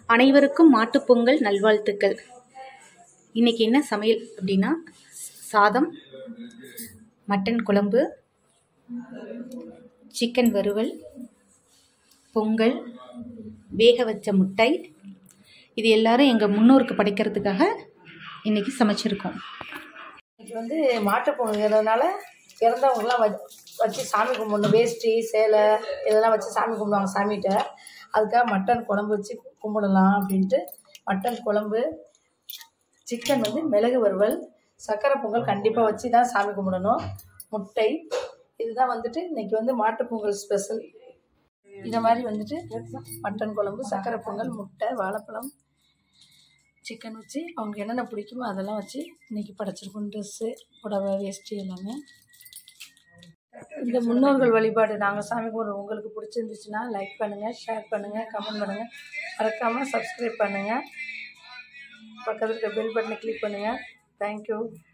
அனைவருக்கும் மாட்டுப்பொங்கல் நல்வாழ்த்துக்கள் இன்னைக்கு என்ன சமையல் அப்படின்னா சாதம் மட்டன் குழம்பு சிக்கன் வறுவல் பொங்கல் வேக வச்ச முட்டை இது எல்லாரும் எங்கள் முன்னோருக்கு படைக்கிறதுக்காக இன்னைக்கு சமைச்சிருக்கோம் இன்னைக்கு வந்து மாட்டுப் பொங்கல்னால இறந்தவங்கலாம் வ வச்சு சாமி கும்பிடணும் வேஷ்டி சேலை இதெல்லாம் வச்சு சாமி கும்பிடுவாங்க சாமிகிட்ட அதுக்காக மட்டன் குழம்பு வச்சு கும்பிடலாம் அப்படின்ட்டு மட்டன் குழம்பு சிக்கன் வந்து மிளகு வறுவல் சக்கரை பொங்கல் கண்டிப்பாக வச்சு தான் சாமி கும்பிடணும் முட்டை இதுதான் வந்துட்டு இன்னைக்கு வந்து மாட்டுப் பொங்கல் ஸ்பெஷல் இந்த மாதிரி வந்துட்டு மட்டன் குழம்பு சக்கரை பொங்கல் முட்டை வாழைப்பழம் சிக்கன் வச்சு அவங்க என்னென்ன பிடிக்குமோ அதெல்லாம் வச்சு இன்னைக்கு படைச்சிருக்கோம் ட்ரெஸ்ஸு புடவை வேஷ்டி எல்லாமே இந்த முன்னோர்கள் வழிபாடு நாங்கள் சாமி கும்பிட்றோம் உங்களுக்கு பிடிச்சிருந்துச்சுன்னா லைக் பண்ணுங்கள் ஷேர் பண்ணுங்கள் கமெண்ட் பண்ணுங்கள் மறக்காமல் சப்ஸ்கிரைப் பண்ணுங்கள் பக்கத்தில் இருக்க பெல் பட்டனை கிளிக் பண்ணுங்கள் தேங்க்யூ